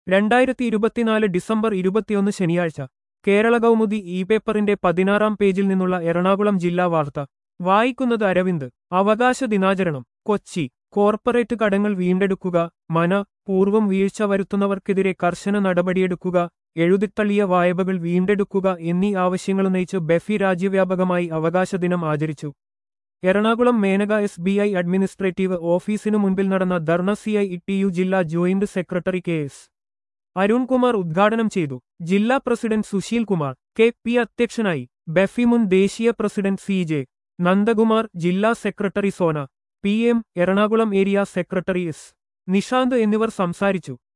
രണ്ടായിരത്തി ഇരുപത്തിനാല് ഡിസംബർ ഇരുപത്തിയൊന്ന് ശനിയാഴ്ച കേരള കൗമുദി ഇ പേപ്പറിന്റെ പതിനാറാം പേജിൽ നിന്നുള്ള എറണാകുളം ജില്ലാ വാർത്ത വായിക്കുന്നത് അരവിന്ദ് അവകാശ ദിനാചരണം കൊച്ചി കോർപ്പറേറ്റ് കടങ്ങൾ വീണ്ടെടുക്കുക മന പൂർവ്വം വീഴ്ച വരുത്തുന്നവർക്കെതിരെ കർശന നടപടിയെടുക്കുക എഴുതിത്തള്ളിയ വായ്പകൾ വീണ്ടെടുക്കുക എന്നീ ആവശ്യങ്ങളുന്നയിച്ച് ബെഫി രാജ്യവ്യാപകമായി അവകാശ ദിനം ആചരിച്ചു Ernakulam Menaka S B I administrative ഓഫീസിനു മുൻപിൽ നടന്ന ധർണ സി ഐ ടി യു ജില്ലാ joint secretary K S Arunkumar ഉദ്ഘാടനം ചെയ്തു ജില്ലാ president Sushil Kumar K P അധ്യക്ഷനായി ബെഫി മുൻ ദേശീയ പ്രസിഡന്റ് സി ജെ നന്ദകുമാർ ജില്ലാ secretary Sona P M Ernakulam area secretary S Nishanth എന്നിവർ സംസാരിച്ചു